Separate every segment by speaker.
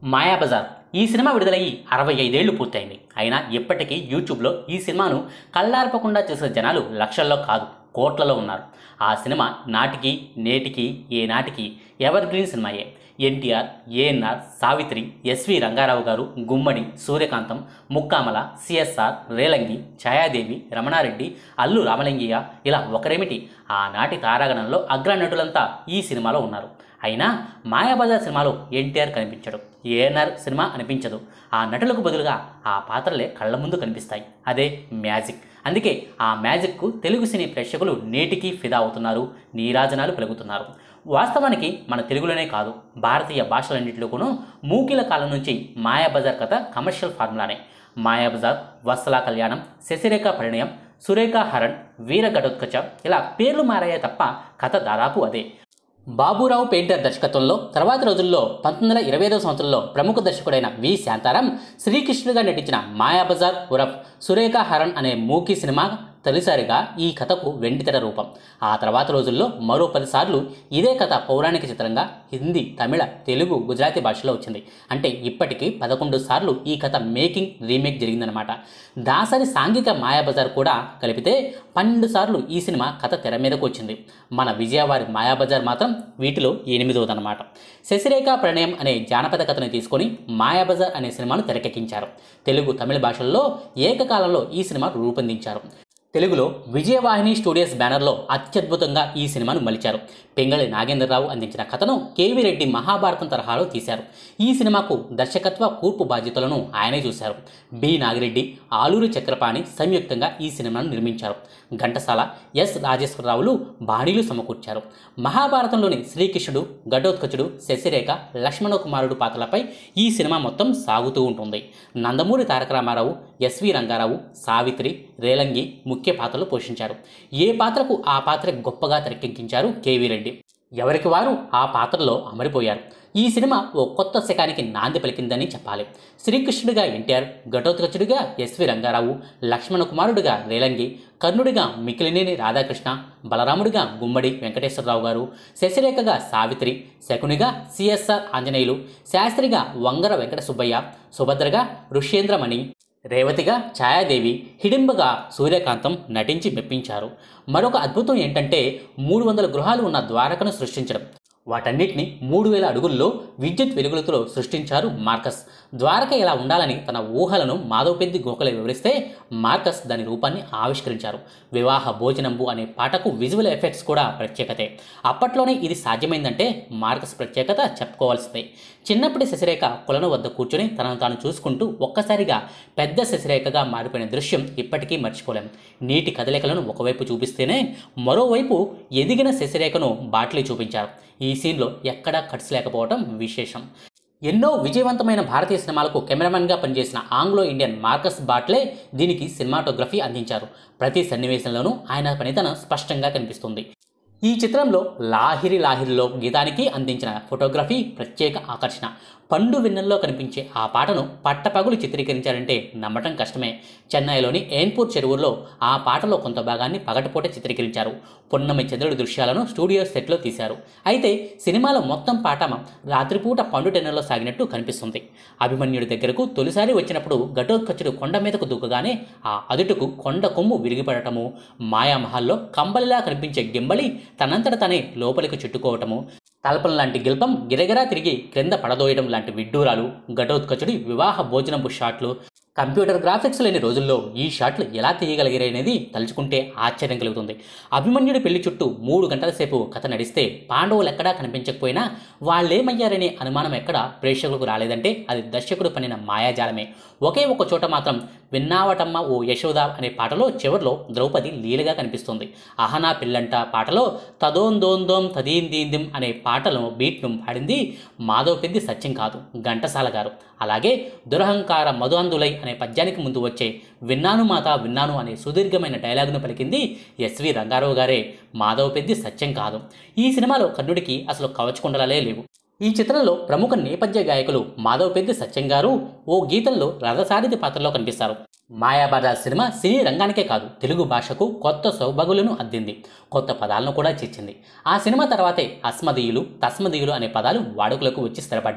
Speaker 1: మాయాబజార్ ఈ సినిమా విడుదలయ్యి అరవై ఐదేళ్లు పూర్తయింది అయినా ఇప్పటికీ యూట్యూబ్లో ఈ సినిమాను కళ్ళార్పకుండా చూసే జనాలు లక్షల్లో కాదు కోట్లలో ఉన్నారు ఆ సినిమా నాటికి నేటికి ఏ నాటికి ఎవర్ గ్రీన్ సినిమాయే ఎన్టీఆర్ ఏఎన్ఆర్ సావిత్రి ఎస్వి రంగారావు గారు గుమ్మడి సూర్యకాంతం ముక్కామల సిఎస్ఆర్ రేలంగి ఛాయాదేవి రమణారెడ్డి అల్లు రామలింగయ్య ఇలా ఒకరేమిటి ఆనాటి తారాగణంలో అగ్రనటులంతా ఈ సినిమాలో ఉన్నారు అయినా మాయాబజార్ సినిమాలో ఎన్టీఆర్ కనిపించడు ఏఎన్ఆర్ సినిమా అనిపించదు ఆ నటులకు బదులుగా ఆ పాత్రలే కళ్ళ ముందు కనిపిస్తాయి అదే మ్యాజిక్ అందుకే ఆ మ్యాజిక్కు తెలుగు సినీ ప్రేక్షకులు నేటికి ఫిదా అవుతున్నారు నీరాజనాలు పెరుగుతున్నారు వాస్తవానికి మన తెలుగులోనే కాదు భారతీయ భాషలన్నింటిలోనూ మూకిల కాలం నుంచి మాయాబజార్ కథ కమర్షియల్ ఫార్ములానే మాయాబజార్ వత్సలా కళ్యాణం శశిరేఖ పరిణయం సురేఖ హరణ్ వీర ఘటోత్కచ ఇలా పేర్లు మారాయే తప్ప కథ దాదాపు అదే బాబురావు పెయింటర్ దర్శకత్వంలో తర్వాతి రోజుల్లో పంతొమ్మిది వందల ఇరవై ఐదవ సంవత్సరంలో ప్రముఖ దర్శకుడైన వి శాంతారాం శ్రీకృష్ణుడిగా నటించిన మాయాబజార్ ఉరఫ్ సురేఖ హరణ్ అనే మూకీ సినిమా తొలిసారిగా ఈ కథకు వెండితెర రూపం ఆ తర్వాత రోజుల్లో మరో పదిసార్లు ఇదే కథ పౌరాణిక చిత్రంగా హిందీ తమిళ తెలుగు గుజరాతీ భాషలో వచ్చింది అంటే ఇప్పటికీ పదకొండు సార్లు ఈ కథ మేకింగ్ రీమేక్ జరిగిందనమాట దాసరి సాంఘిక మాయాబజార్ కూడా కలిపితే పన్నెండు సార్లు ఈ సినిమా కథ తెర మీదకు వచ్చింది మన విజయవారి మాయాబజార్ మాత్రం వీటిలో ఎనిమిదవదనమాట శశిరేఖ ప్రణయం అనే జానపద కథను తీసుకొని మాయాబజార్ అనే సినిమాను తెరకెక్కించారు తెలుగు తమిళ భాషల్లో ఏకకాలంలో ఈ సినిమా రూపొందించారు తెలుగులో విజయవాహిని స్టూడియోస్ బ్యానర్లో అత్యద్భుతంగా ఈ సినిమాను మలిచారు పెంగళి నాగేంద్రరావు అందించిన కథను కేవీ రెడ్డి మహాభారతం తరహాలో తీశారు ఈ సినిమాకు దర్శకత్వ కూర్పు బాధ్యతలను ఆయనే చూశారు బి నాగిరెడ్డి ఆలూరి చక్రపాణి సంయుక్తంగా ఈ సినిమాను నిర్మించారు ఘంటసాల ఎస్ రాజేశ్వరరావులు బాణీలు సమకూర్చారు మహాభారతంలోని శ్రీకృష్ణుడు ఘటోత్కచుడు శశిరేఖ లక్ష్మణ కుమారుడు పాత్రలపై ఈ సినిమా మొత్తం సాగుతూ ఉంటుంది నందమూరి తారక రామారావు ఎస్వి రంగారావు సావిత్రి రేలంగి ముఖ్య పాత్రలు పోషించారు ఏ పాత్రకు ఆ పాత్ర గొప్పగా తెరకెక్కించారు కేవీ రెడ్డి ఎవరికి వారు ఆ పాత్రలో అమరిపోయారు ఈ సినిమా ఓ కొత్త శకానికి నాంది పలికిందని చెప్పాలి శ్రీకృష్ణుడిగా ఎన్టీఆర్ ఘటోత్కచుడిగా ఎస్వి రంగారావు లక్ష్మణ కుమారుడిగా రేలంగి కర్ణుడిగా మికిలినేని రాధాకృష్ణ బలరాముడిగా గుమ్మడి వెంకటేశ్వరరావు గారు శశిరేఖగా సావిత్రి శకునిగా సిఎస్ఆర్ ఆంజనేయులు శాస్త్రిగా వంగర వెంకట సుబ్బయ్య సుభద్రగా ఋష్యేంద్రమణి రేవతిగా ఛాయాదేవి హిడింబగా సూర్యకాంతం నటించి మెప్పించారు మరొక అద్భుతం ఏంటంటే మూడు వందల గృహాలు ఉన్న ద్వారకను సృష్టించడం వాటన్నిటిని మూడు వేల అడుగుల్లో విద్యుత్ వెలుగులతో సృష్టించారు మార్కస్ ద్వారక ఇలా ఉండాలని తన ఊహలను మాధవపెద్ది గోఖలే వివరిస్తే మార్కస్ దాని రూపాన్ని ఆవిష్కరించారు వివాహ భోజనంబు అనే పాటకు విజువల్ ఎఫెక్ట్స్ కూడా ప్రత్యేకతే అప్పట్లోనే ఇది సాధ్యమైందంటే మార్కస్ ప్రత్యేకత చెప్పుకోవాల్సిందే చిన్నప్పటి శశిరేఖ కొలను వద్ద కూర్చొని తనను తాను చూసుకుంటూ ఒక్కసారిగా పెద్ద శశిరేఖగా మారిపోయిన దృశ్యం ఇప్పటికీ మర్చిపోలేం నీటి కదలికలను ఒకవైపు చూపిస్తేనే మరోవైపు ఎదిగిన శశిరేఖను బాట్లీ చూపించారు ఈ సీన్లో ఎక్కడా కట్స్ లేకపోవడం విశేషం ఎన్నో విజయవంతమైన భారతీయ సినిమాలకు కెమెరామెన్గా పనిచేసిన ఆంగ్లో ఇండియన్ మార్కస్ బాట్లే దీనికి సినిమాటోగ్రఫీ అందించారు ప్రతి సన్నివేశంలోనూ ఆయన పనితనం స్పష్టంగా కనిపిస్తుంది ఈ చిత్రంలో లాహిరి లాహిరిలో గీతానికి అందించిన ఫోటోగ్రఫీ ప్రత్యేక ఆకర్షణ పండు వెన్నెల్లో కనిపించే ఆ పాటను పట్టపగులు చిత్రీకరించారంటే నమ్మటం కష్టమే చెన్నైలోని ఏన్పూర్ చెరువులో ఆ పాటలో కొంత భాగాన్ని పగటిపూట చిత్రీకరించారు పున్నమి చంద్రుడి దృశ్యాలను స్టూడియో సెట్లో తీశారు అయితే సినిమాలో మొత్తం పాట రాత్రిపూట పండు టెన్నెల్లో సాగినట్టు కనిపిస్తుంది అభిమన్యుడి దగ్గరకు తొలిసారి వచ్చినప్పుడు ఘటోత్కచుడు కొండ మీదకు దూకగానే ఆ అదుటుకు కొండ కొమ్ము విరిగిపడటము మాయామహల్లో కంబలిలా కనిపించే గింబలి తనంతట తనే లోపలికి చుట్టుకోవటము తల్పం లాంటి గిల్పం గిరగిరా తిరిగి క్రింద పడదోయడం లాంటి విడ్డూరాలు ఘటోత్కచుడి వివాహ భోజనపు షాట్లు కంప్యూటర్ గ్రాఫిక్స్ లేని రోజుల్లో ఈ షాట్లు ఎలా తీయగలిగారనేది తలుచుకుంటే ఆశ్చర్యం కలుగుతుంది అభిమన్యుడి పెళ్లి చుట్టూ మూడు గంటల సేపు కథ నడిస్తే పాండవులు ఎక్కడా కనిపించకపోయినా వాళ్ళేమయ్యారనే అనుమానం ఎక్కడ ప్రేక్షకులకు రాలేదంటే అది దర్శకుడు పనిన మాయాజాలమే ఒకే ఒక చోట మాత్రం విన్నావటమ్మ ఓ యశోద అనే పాటలో చివరిలో ద్రౌపది లీలగా కనిపిస్తుంది అహనా పిల్లంట పాటలో తదోందోందోం తదీందీందిం అనే పాటలో బీట్ను పాడింది మాధవ్ పెద్ది సత్యం కాదు ఘంటసాల గారు అలాగే దురహంకార మధుఅందులై అనే పద్యానికి ముందు వచ్చే విన్నాను మాత విన్నాను అనే సుదీర్ఘమైన డైలాగును పలికింది ఎస్వి రంగారావు గారే మాధవ పెద్ది సత్యం కాదు ఈ సినిమాలో కర్ణుడికి అసలు కవచకుండలే లేవు ఈ చిత్రంలో ప్రముఖ నేపథ్య గాయకులు మాధవ్ పెద్ది సత్యం గారు ఓ గీతంలో రథసారథి పాత్రలో కనిపిస్తారు మాయాబజార్ సినిమా సినీ రంగానికే కాదు తెలుగు భాషకు కొత్త సౌభగులను అద్దింది కొత్త పదాలను కూడా చేర్చింది ఆ సినిమా తర్వాతే అస్మదీయులు తస్మదీయులు అనే పదాలు వాడుకలకు వచ్చి స్థిరపడ్డాయి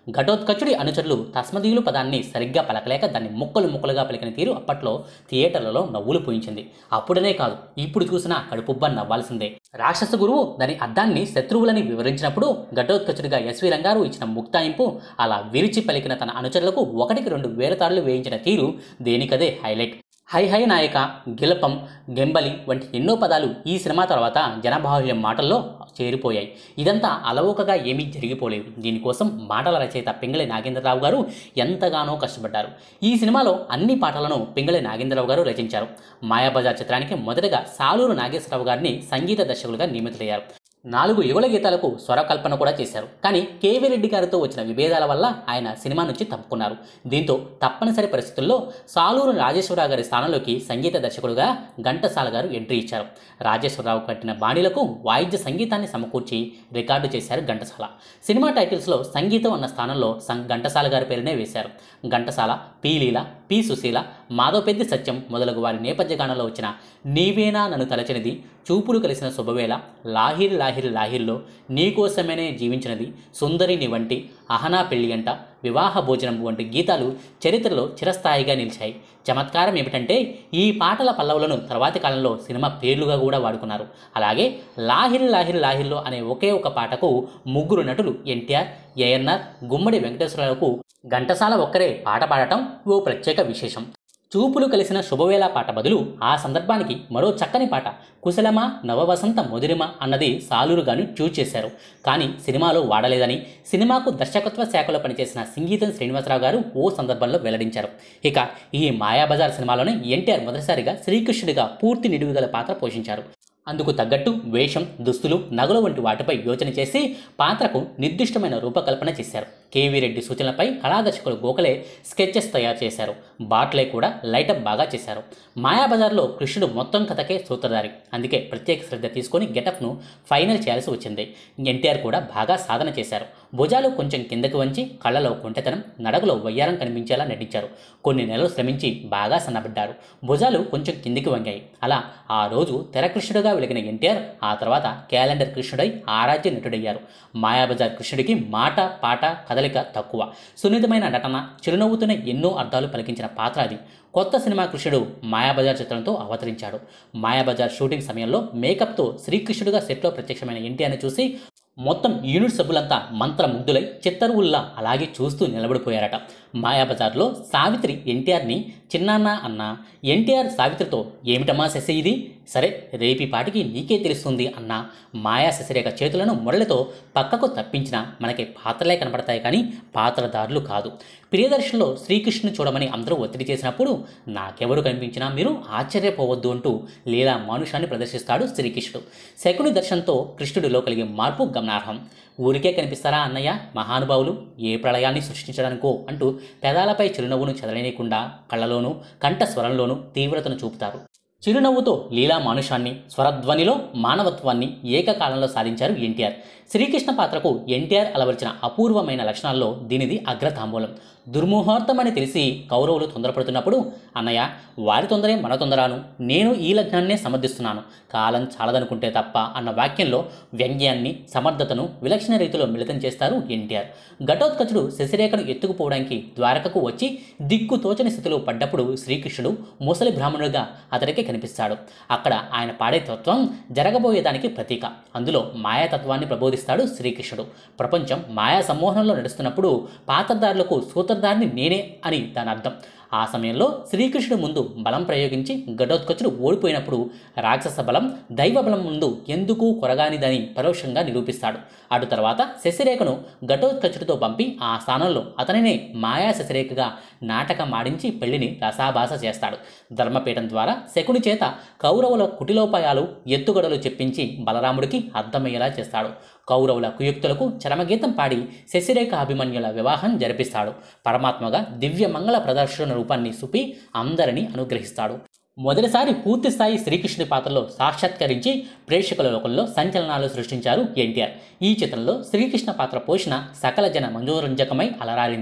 Speaker 1: ఘటోత్కచుడి అనుచరులు తస్మదీయులు పదాన్ని సరిగ్గా పలకలేక దాన్ని ముక్కలు ముక్కలుగా పలికిన తీరు అప్పట్లో థియేటర్లలో నవ్వులు పూయించింది అప్పుడనే కాదు ఇప్పుడు చూసినా కడుపుబ్బ నవ్వాల్సిందే రాక్షస గురువు దాని అర్థాన్ని శత్రువులని వివరించినప్పుడు ఘటోత్కచుడిగా ఎస్వి రంగారు ఇచ్చిన ముక్తాయింపు అలా విరిచి పలికిన తన అనుచరులకు ఒకటికి రెండు వేలతాళ్లు వేయించిన తీరు దేనికదే హైలైట్ హై హై నాయక గిలపం గెంబలి వంటి ఎన్నో పదాలు ఈ సినిమా తర్వాత జనబాహుల్యం మాటల్లో చేరిపోయాయి ఇదంతా అలవోకగా ఏమీ జరిగిపోలేదు దీనికోసం మాటల రచయిత పింగళి నాగేంద్రరావు గారు ఎంతగానో కష్టపడ్డారు ఈ సినిమాలో అన్ని పాటలను పింగళి నాగేంద్రరావు గారు రచించారు మాయాబజార్ చిత్రానికి మొదటగా సాలూరు నాగేశ్వరరావు గారిని సంగీత దర్శకులుగా నియమితులయ్యారు నాలుగు యుగల గీతాలకు స్వరకల్పన కూడా చేశారు కానీ కేవీ రెడ్డి గారితో వచ్చిన విభేదాల వల్ల ఆయన సినిమా నుంచి తప్పుకున్నారు దీంతో తప్పనిసరి పరిస్థితుల్లో సాలూరు రాజేశ్వరరావు గారి స్థానంలోకి సంగీత దర్శకుడుగా ఘంటసాల గారు ఎంట్రీ ఇచ్చారు రాజేశ్వరరావు కట్టిన బాణీలకు వాయిద్య సంగీతాన్ని సమకూర్చి రికార్డు చేశారు ఘంటసాల సినిమా టైటిల్స్లో సంగీతం అన్న స్థానంలో సం ఘంటసాల గారి పేరునే వేశారు ఘంటసాల పి లీల పి సుశీల మాధవపెద్ది సత్యం మొదలగు వారి నేపథ్య గానంలో వచ్చిన నీవేనా నన్ను తలచినది చూపులు కలిసిన శుభవేళ లాహిరి లాహిరి లాహిర్లో నీకోసమేనే జీవించినది సుందరిని వంటి అహనా పెళ్లి అంట వివాహ భోజనం వంటి గీతాలు చరిత్రలో చిరస్థాయిగా నిలిచాయి చమత్కారం ఏమిటంటే ఈ పాటల పల్లవులను తర్వాతి కాలంలో సినిమా పేర్లుగా కూడా వాడుకున్నారు అలాగే లాహిరి లాహిరి లాహిర్లో అనే ఒకే ఒక పాటకు ముగ్గురు నటులు ఎన్టీఆర్ ఏఎన్ఆర్ గుమ్మడి వెంకటేశ్వరరావుకు ఘంటసాల ఒక్కరే పాట పాడటం ఓ ప్రత్యేక విశేషం చూపులు కలిసిన శుభవేళ పాట బదులు ఆ సందర్భానికి మరో చక్కని పాట కుశలమా నవవసంత మొదిరిమ అన్నది సాలూరుగాను చూజ్ చేశారు కానీ సినిమాలో వాడలేదని సినిమాకు దర్శకత్వ శాఖలో పనిచేసిన సంగీతం శ్రీనివాసరావు గారు ఓ సందర్భంలో వెల్లడించారు ఇక ఈ మాయాబజార్ సినిమాలోనే ఎన్టీఆర్ మొదటిసారిగా శ్రీకృష్ణుడిగా పూర్తి నిడుగుగల పాత్ర పోషించారు అందుకు తగ్గట్టు వేషం దుస్తులు నగలు వంటి వాటిపై యోచన చేసి పాత్రకు నిర్దిష్టమైన రూపకల్పన చేశారు కేవీ రెడ్డి సూచనలపై కళాదర్శకులు గోఖలే స్కెచెస్ తయారు చేశారు బాట్లే కూడా లైటప్ బాగా చేశారు మాయాబజార్లో కృష్ణుడు మొత్తం కథకే సూత్రధారి అందుకే ప్రత్యేక శ్రద్ధ తీసుకొని గెటప్ను ఫైనల్ చేయాల్సి వచ్చింది ఎన్టీఆర్ కూడా బాగా సాధన చేశారు భుజాలు కొంచెం కిందకి వంచి కళ్ళలో కొంటెతనం నడకలో వయ్యారం కనిపించేలా నటించారు కొన్ని నెలలు శ్రమించి బాగా సన్నబడ్డారు భుజాలు కొంచెం కిందికి వంగాయి అలా ఆ రోజు తెర కృష్ణుడుగా వెలిగిన ఎన్టీఆర్ ఆ తర్వాత క్యాలెండర్ కృష్ణుడై ఆరాధ్య నటుడయ్యారు మాయాబజార్ కృష్ణుడికి మాట పాట కదలిక తక్కువ సున్నితమైన నటన చిరునవ్వుతున్న ఎన్నో అర్థాలు పలికించిన పాత్ర అది కొత్త సినిమా కృష్ణుడు మాయాబజార్ చిత్రంతో అవతరించాడు మాయాబజార్ షూటింగ్ సమయంలో మేకప్తో శ్రీకృష్ణుడిగా సెట్లో ప్రత్యక్షమైన ఎన్టీఆర్ని చూసి మొత్తం యూనిట్ సభ్యులంతా మంత్రముగ్ధులై చిత్తరువుల్లా అలాగే చూస్తూ నిలబడిపోయారట మాయాబజార్లో సావిత్రి ఎన్టీఆర్ని చిన్నాన్న అన్న ఎన్టీఆర్ సావిత్రితో ఏమిటమ్మా శశి ఇది సరే రేపి పాటికి నీకే తెలుస్తుంది అన్న మాయా శశిరేఖ చేతులను మురళితో పక్కకు తప్పించినా మనకి పాత్రలే కనపడతాయి కానీ పాత్రదారులు కాదు ప్రియదర్శన్లో శ్రీకృష్ణుని చూడమని అందరూ ఒత్తిడి చేసినప్పుడు నాకెవరు కనిపించినా మీరు ఆశ్చర్యపోవద్దు అంటూ లీలా మానుషాన్ని ప్రదర్శిస్తాడు శ్రీకృష్ణుడు శకుని దర్శనంతో కృష్ణుడిలో కలిగే మార్పు గమనార్హం ఊరికే కనిపిస్తారా అన్నయ్య మహానుభావులు ఏ ప్రళయాన్ని సృష్టించడానికో అంటూ పెదాలపై చిరునవ్వును చెదలనీయకుండా కళ్ళలోనూ కంఠ స్వరంలోనూ తీవ్రతను చూపుతారు చిరునవ్వుతో లీలా మానుషాన్ని స్వరధ్వనిలో మానవత్వాన్ని ఏకకాలంలో సాధించారు ఎన్టీఆర్ శ్రీకృష్ణ పాత్రకు ఎన్టీఆర్ అలవరిచిన అపూర్వమైన లక్షణాల్లో దీనిది అగ్రతాంబూలం దుర్ముహూర్తమని తెలిసి కౌరవులు తొందరపడుతున్నప్పుడు అన్నయ్య వారి తొందరే మన తొందరాను నేను ఈ లగ్నాన్నే సమర్థిస్తున్నాను కాలం చాలదనుకుంటే తప్ప అన్న వాక్యంలో వ్యంగ్యాన్ని సమర్థతను విలక్షణ రీతిలో మిళితం చేస్తారు ఎన్టీఆర్ ఘటోత్కచుడు శశిరేఖను ఎత్తుకుపోవడానికి ద్వారకకు వచ్చి దిక్కు తోచని స్థితిలో పడ్డప్పుడు శ్రీకృష్ణుడు ముసలి బ్రాహ్మణుడిగా అతడికి కనిపిస్తాడు అక్కడ ఆయన పాడే తత్వం జరగబోయేదానికి ప్రతీక అందులో మాయాతత్వాన్ని ప్రబోధిస్తాడు శ్రీకృష్ణుడు ప్రపంచం మాయా సమ్మోహనంలో నడుస్తున్నప్పుడు పాత్రదారులకు సూత్రధారిని నేనే అని దాని అర్థం ఆ సమయంలో శ్రీకృష్ణుడు ముందు బలం ప్రయోగించి ఘటోత్కచుడు ఓడిపోయినప్పుడు రాక్షస బలం దైవ బలం ముందు ఎందుకు కొరగానిదని పరోక్షంగా నిరూపిస్తాడు అటు తర్వాత శశిరేఖను ఘటోత్కచుడితో పంపి ఆ స్థానంలో అతనినే మాయా శశిరేఖగా నాటకం ఆడించి పెళ్లిని రసాభాస చేస్తాడు ధర్మపీఠం ద్వారా శకుని చేత కౌరవుల కుటిలోపాయాలు ఎత్తుగడలు చెప్పించి బలరాముడికి అర్థమయ్యేలా చేస్తాడు కౌరవుల కుయుక్తులకు చరమగీతం పాడి శశిరేఖ అభిమన్యుల వివాహం జరిపిస్తాడు పరమాత్మగా దివ్య మంగళ ప్రదర్శన రూపాన్ని చూపి అందరినీ అనుగ్రహిస్తాడు మొదటిసారి పూర్తి స్థాయి శ్రీకృష్ణుడి పాత్రలో సాక్షాత్కరించి ప్రేక్షకుల లోకంలో సంచలనాలు సృష్టించారు ఎన్టీఆర్ ఈ చిత్రంలో శ్రీకృష్ణ పాత్ర పోషణ సకల జన మంజోరంజకమై అలరారింది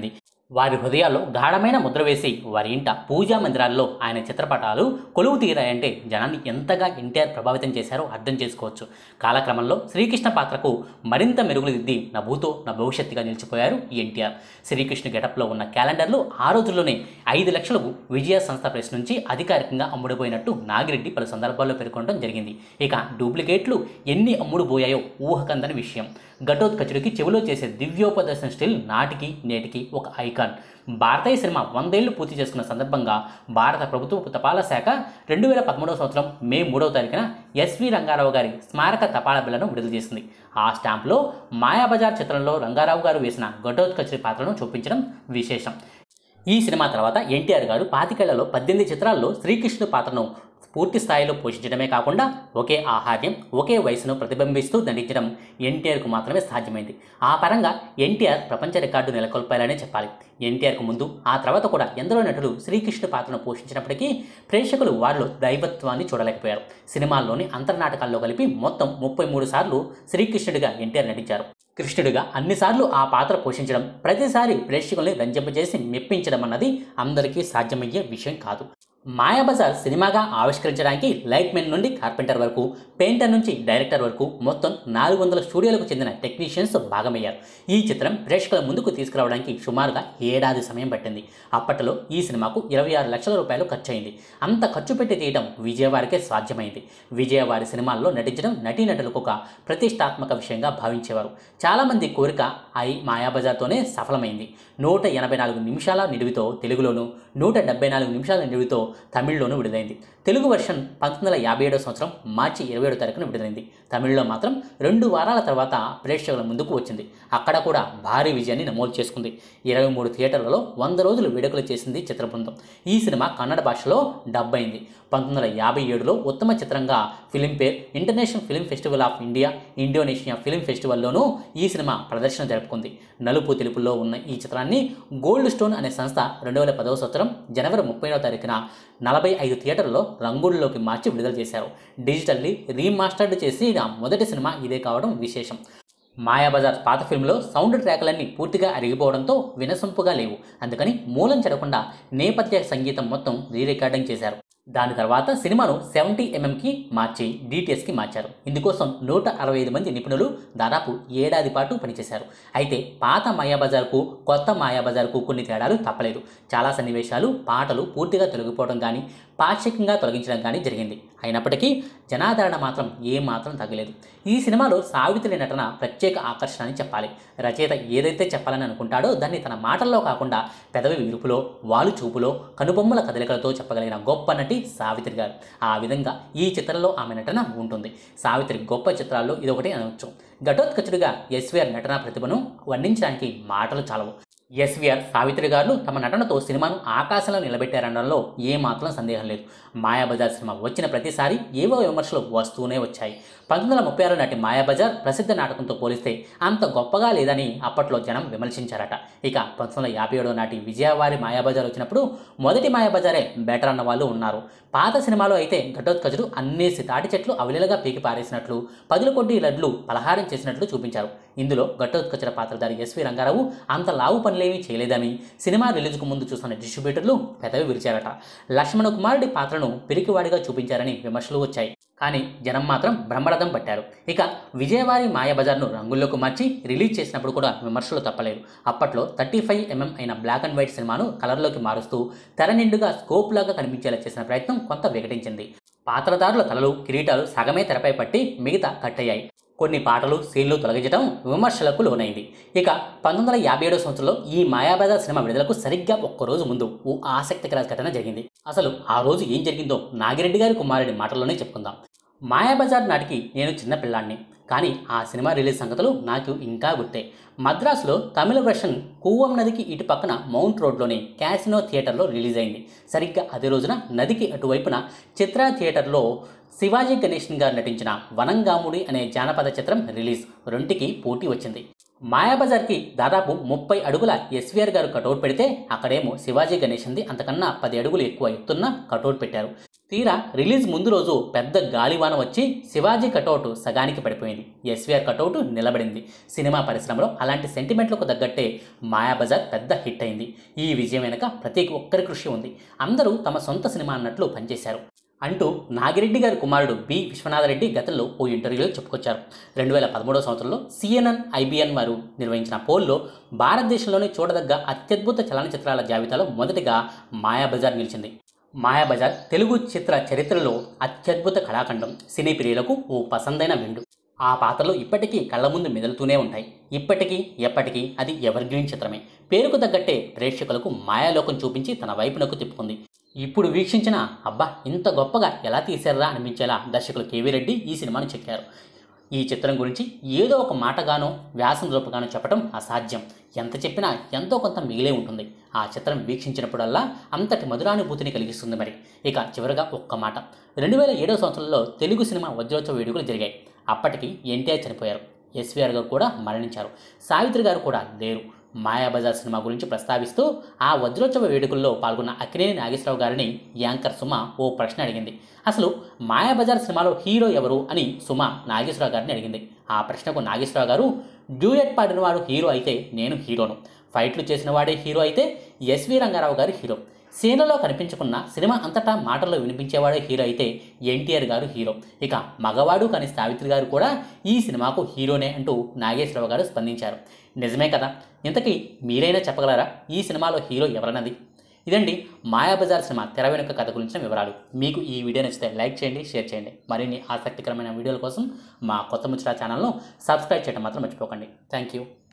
Speaker 1: వారి హృదయాల్లో గాఢమైన ముద్ర వేసి వారి ఇంట పూజా మందిరాల్లో ఆయన చిత్రపటాలు కొలువు తీరాయంటే జనాన్ని ఎంతగా ఎన్టీఆర్ ప్రభావితం చేశారో అర్థం చేసుకోవచ్చు కాలక్రమంలో శ్రీకృష్ణ పాత్రకు మరింత మెరుగులు దిద్ది నా భూతో నా భవిష్యత్తుగా నిలిచిపోయారు ఈ ఎన్టీఆర్ శ్రీకృష్ణ గెటప్లో ఉన్న క్యాలెండర్లు ఆ రోజుల్లోనే ఐదు లక్షలకు విజయ సంస్థ ప్రెస్ నుంచి అధికారికంగా అమ్ముడుపోయినట్టు నాగిరెడ్డి పలు సందర్భాల్లో పేర్కొనడం జరిగింది ఇక డూప్లికేట్లు ఎన్ని అమ్ముడుపోయాయో ఊహకందని విషయం ఘటోత్కచుడికి చెవిలో చేసే దివ్యోపదర్శన స్టిల్ నాటికి నేటికి ఒక ఐకాన్ భారతీయ సినిమా వందేళ్లు పూర్తి చేసుకున్న సందర్భంగా భారత ప్రభుత్వ తపాలా శాఖ రెండు వేల పదమూడవ సంవత్సరం మే మూడవ తారీఖున ఎస్వి రంగారావు గారి స్మారక తపాలా బిల్లను విడుదల చేసింది ఆ స్టాంప్లో మాయాబజార్ చిత్రంలో రంగారావు గారు వేసిన ఘటోత్కచుడి పాత్రను చూపించడం విశేషం ఈ సినిమా తర్వాత ఎన్టీఆర్ గారు పాతికేళ్లలో పద్దెనిమిది చిత్రాల్లో శ్రీకృష్ణుడు పాత్రను పూర్తి స్థాయిలో పోషించడమే కాకుండా ఒకే ఆహార్యం ఒకే వయసును ప్రతిబింబిస్తూ దండించడం ఎన్టీఆర్కు మాత్రమే సాధ్యమైంది ఆ పరంగా ఎన్టీఆర్ ప్రపంచ రికార్డు నెలకొల్పారనే చెప్పాలి ఎన్టీఆర్కు ముందు ఆ తర్వాత కూడా ఎందరో నటులు శ్రీకృష్ణ పాత్రను పోషించినప్పటికీ ప్రేక్షకులు వారిలో దైవత్వాన్ని చూడలేకపోయారు సినిమాల్లోని అంతర్నాటకాల్లో కలిపి మొత్తం ముప్పై మూడు సార్లు శ్రీకృష్ణుడిగా ఎన్టీఆర్ నటించారు కృష్ణుడిగా అన్నిసార్లు ఆ పాత్ర పోషించడం ప్రతిసారి ప్రేక్షకుల్ని రంజింపజేసి మెప్పించడం అన్నది అందరికీ సాధ్యమయ్యే విషయం కాదు మాయాబజార్ సినిమాగా ఆవిష్కరించడానికి లైట్ మెన్ నుండి కార్పెంటర్ వరకు పెయింటర్ నుంచి డైరెక్టర్ వరకు మొత్తం నాలుగు వందల స్టూడియోలకు చెందిన టెక్నీషియన్స్ భాగమయ్యారు ఈ చిత్రం ప్రేక్షకుల ముందుకు తీసుకురావడానికి సుమారుగా ఏడాది సమయం పట్టింది అప్పట్లో ఈ సినిమాకు ఇరవై ఆరు లక్షల రూపాయలు ఖర్చయింది అంత ఖర్చు పెట్టి తీయడం విజయవారికే సాధ్యమైంది విజయవారి సినిమాల్లో నటించడం నటీనటులకు ఒక ప్రతిష్టాత్మక విషయంగా భావించేవారు చాలామంది కోరిక ఐ మాయాబజార్తోనే సఫలమైంది నూట ఎనభై నాలుగు నిమిషాల నిడివితో తెలుగులోను నూట డెబ్బై నాలుగు నిమిషాల నిడివితో తమిళ్లోనూ విడుదలైంది తెలుగు వెర్షన్ పంతొమ్మిది వందల యాభై ఏడో సంవత్సరం మార్చి ఇరవై ఏడో తారీఖున విడుదలైంది తమిళ్లో మాత్రం రెండు వారాల తర్వాత ప్రేక్షకుల ముందుకు వచ్చింది అక్కడ కూడా భారీ విజయాన్ని నమోదు చేసుకుంది ఇరవై మూడు థియేటర్లలో వంద రోజులు వేడుకలు చేసింది చిత్ర బృందం ఈ సినిమా కన్నడ భాషలో డబ్ అయింది పంతొమ్మిది వందల యాభై ఏడులో ఉత్తమ చిత్రంగా Filmfare international film festival of India Indonesia film ఫెస్టివల్లోనూ ఈ సినిమా ప్రదర్శన జరుపుకుంది నలుపు తెలుపులో ఉన్న ఈ చిత్రాన్ని గోల్డ్ స్టోన్ అనే సంస్థ రెండు వేల పదవ సంవత్సరం జనవరి ముప్పైవ తారీఖున నలభై ఐదు థియేటర్లలో రంగుల్లోకి మార్చి విడుదల చేశారు డిజిటల్లీ రీమాస్టర్డ్ చేసిన మొదటి సినిమా ఇదే కావడం విశేషం మాయాబజార్ పాత ఫిల్మ్లో సౌండ్ ట్రాక్లన్నీ పూర్తిగా అరిగిపోవడంతో వినసొంపుగా లేవు అందుకని మూలం చెడకుండా నేపథ్య సంగీతం మొత్తం రీ రికార్డింగ్ చేశారు దాని తర్వాత సినిమాను సెవెంటీ ఎంఎంకి మార్చి డిటిఎస్కి మార్చారు ఇందుకోసం నూట అరవై ఐదు మంది నిపుణులు దాదాపు ఏడాది పాటు పనిచేశారు అయితే పాత మాయాబజార్కు కొత్త మాయాబజార్కు కొన్ని తేడాలు తప్పలేదు చాలా సన్నివేశాలు పాటలు పూర్తిగా తొలగిపోవడం కానీ పాక్షికంగా తొలగించడం కానీ జరిగింది అయినప్పటికీ జనాదరణ మాత్రం ఏ మాత్రం తగ్గలేదు ఈ సినిమాలో సావిత్రి నటన ప్రత్యేక ఆకర్షణ అని చెప్పాలి రచయిత ఏదైతే చెప్పాలని అనుకుంటాడో దాన్ని తన మాటల్లో కాకుండా పెదవి విరుపులో వాలు చూపులో కనుబొమ్మల కదలికలతో చెప్పగలిగిన గొప్ప నటి సావిత్రి గారు ఆ విధంగా ఈ చిత్రంలో ఆమె నటన ఉంటుంది సావిత్రి గొప్ప చిత్రాల్లో ఇదొకటి అనవచ్చు ఘటోత్కచుడిగా ఎస్వీఆర్ నటనా ప్రతిభను వర్ణించడానికి మాటలు చాలవు ఎస్వీఆర్ సావిత్రి గారు తమ నటనతో సినిమాను ఆకాశంలో నిలబెట్టారనడంలో ఏమాత్రం సందేహం లేదు మాయాబజార్ సినిమా వచ్చిన ప్రతిసారి ఏవో విమర్శలు వస్తూనే వచ్చాయి పంతొమ్మిది వందల ముప్పై ఆరు నాటి మాయాబజార్ ప్రసిద్ధ నాటకంతో పోలిస్తే అంత గొప్పగా లేదని అప్పట్లో జనం విమర్శించారట ఇక పంతొమ్మిది వందల యాభై ఏడో నాటి విజయవారి మాయాబజార్ వచ్చినప్పుడు మొదటి మాయాబజారే బెటర్ అన్న వాళ్ళు ఉన్నారు పాత సినిమాలో అయితే ఘటోత్కచుడు అన్నేసి తాటి చెట్లు అవలీలగా పీకి పారేసినట్లు పదుల కొద్ది లడ్లు పలహారం చేసినట్లు చూపించారు ఇందులో ఘటోత్కచుల పాత్రధారి ఎస్వి రంగారావు అంత లావు పనులేమీ చేయలేదని సినిమా రిలీజ్కు ముందు చూస్తున్న డిస్ట్రిబ్యూటర్లు పెదవి విరిచారట లక్ష్మణ కుమారుడి పాత్రను పిరికివాడిగా చూపించారని విమర్శలు వచ్చాయి కానీ జనం మాత్రం బ్రహ్మరథం పట్టారు ఇక విజయవారి మాయాబజార్ను రంగుల్లోకి మార్చి రిలీజ్ చేసినప్పుడు కూడా విమర్శలు తప్పలేదు అప్పట్లో థర్టీ ఫైవ్ ఎంఎం అయిన బ్లాక్ అండ్ వైట్ సినిమాను కలర్లోకి మారుస్తూ తెర నిండుగా స్కోప్ లాగా కనిపించేలా చేసిన ప్రయత్నం కొంత వికటించింది పాత్రదారుల తలలు కిరీటాలు సగమే తెరపై పట్టి మిగతా కట్ అయ్యాయి కొన్ని పాటలు సీన్లు తొలగించడం విమర్శలకు లోనైంది ఇక పంతొమ్మిది వందల యాభై ఏడో సంవత్సరంలో ఈ మాయాబజార్ సినిమా విడుదలకు సరిగ్గా ఒక్కరోజు ముందు ఓ ఆసక్తికర ఘటన జరిగింది అసలు ఆ రోజు ఏం జరిగిందో నాగిరెడ్డి గారి కుమారుడి మాటల్లోనే చెప్పుకుందాం మాయాబజార్ నాటికి నేను చిన్న పిల్లాన్ని కానీ ఆ సినిమా రిలీజ్ సంగతులు నాకు ఇంకా గుర్తే మద్రాసులో తమిళ వెర్షన్ కూవం నదికి ఇటు పక్కన మౌంట్ రోడ్లోని క్యాసినో థియేటర్లో రిలీజ్ అయింది సరిగ్గా అదే రోజున నదికి అటువైపున చిత్ర థియేటర్లో శివాజీ గణేషన్ గారు నటించిన వనంగాముడి అనే జానపద చిత్రం రిలీజ్ రెంటికి పోటీ వచ్చింది మాయాబజార్కి దాదాపు ముప్పై అడుగుల ఎస్వీఆర్ గారు కటౌట్ పెడితే అక్కడేమో శివాజీ గణేషన్ది అంతకన్నా పది అడుగులు ఎక్కువ ఎత్తున్న కటౌట్ పెట్టారు తీరా రిలీజ్ ముందు రోజు పెద్ద గాలివాన వచ్చి శివాజీ కటౌట్ సగానికి పడిపోయింది ఎస్వీఆర్ కటౌట్ నిలబడింది సినిమా పరిశ్రమలో అలాంటి సెంటిమెంట్లకు తగ్గట్టే మాయాబజార్ పెద్ద హిట్ అయింది ఈ విజయం వెనుక ప్రతి ఒక్కరి కృషి ఉంది అందరూ తమ సొంత సినిమా అన్నట్లు పనిచేశారు అంటూ నాగిరెడ్డి గారి కుమారుడు బి విశ్వనాథరెడ్డి గతంలో ఓ ఇంటర్వ్యూలో చెప్పుకొచ్చారు రెండు వేల పదమూడవ సంవత్సరంలో సిఎన్ఎన్ ఐబిఎన్ వారు నిర్వహించిన పోల్లో భారతదేశంలోనే చూడదగ్గ అత్యద్భుత చలనచిత్రాల జాబితాలో మొదటిగా మాయాబజార్ నిలిచింది మాయాబజార్ తెలుగు చిత్ర చరిత్రలో అత్యద్భుత కళాఖండం సినీ ప్రియులకు ఓ పసందైన విండు ఆ పాత్రలు ఇప్పటికీ కళ్ళ ముందు మెదులుతూనే ఉంటాయి ఇప్పటికీ ఎప్పటికీ అది ఎవర్గ్రీన్ చిత్రమే పేరుకు తగ్గట్టే ప్రేక్షకులకు మాయాలోకం చూపించి తన వైపునకు తిప్పుకుంది ఇప్పుడు వీక్షించిన అబ్బా ఇంత గొప్పగా ఎలా తీశారా అనిపించేలా దర్శకులు కేవీ రెడ్డి ఈ సినిమాను చెక్కారు ఈ చిత్రం గురించి ఏదో ఒక మాటగానో వ్యాసం రూపగానో చెప్పడం అసాధ్యం ఎంత చెప్పినా ఎంతో కొంత మిగిలే ఉంటుంది ఆ చిత్రం వీక్షించినప్పుడల్లా అంతటి మధురానుభూతిని కలిగిస్తుంది మరి ఇక చివరిగా ఒక్క మాట రెండు వేల ఏడవ సంవత్సరంలో తెలుగు సినిమా వజ్రోత్సవ వేడుకలు జరిగాయి అప్పటికి ఎన్టీఆర్ చనిపోయారు ఎస్వీఆర్ గారు కూడా మరణించారు సావిత్రి గారు కూడా లేరు మాయాబజార్ సినిమా గురించి ప్రస్తావిస్తూ ఆ వజ్రోత్సవ వేడుకల్లో పాల్గొన్న అక్కినేని నాగేశ్వరరావు గారిని యాంకర్ సుమ ఓ ప్రశ్న అడిగింది అసలు మాయాబజార్ సినిమాలో హీరో ఎవరు అని సుమ నాగేశ్వరరావు గారిని అడిగింది ఆ ప్రశ్నకు నాగేశ్వరరావు గారు డ్యూయట్ పాడినవాడు హీరో అయితే నేను హీరోను ఫైట్లు చేసిన వాడే హీరో అయితే ఎస్వి రంగారావు గారు హీరో సీనలో కనిపించకున్న సినిమా అంతటా మాటల్లో వినిపించేవాడే హీరో అయితే ఎన్టీఆర్ గారు హీరో ఇక మగవాడు కానీ సావిత్రి గారు కూడా ఈ సినిమాకు హీరోనే అంటూ నాగేశ్వరరావు గారు స్పందించారు నిజమే కదా ఇంతకీ మీరైనా చెప్పగలరా ఈ సినిమాలో హీరో ఎవరన్నది ఇదండి మాయాబజార్ సినిమా తెర వెనుక కథ గురించిన వివరాలు మీకు ఈ వీడియో నచ్చితే లైక్ చేయండి షేర్ చేయండి మరిన్ని ఆసక్తికరమైన వీడియోల కోసం మా కొత్త ముచ్చట ఛానల్ను సబ్స్క్రైబ్ చేయడం మాత్రం మర్చిపోకండి థ్యాంక్ యూ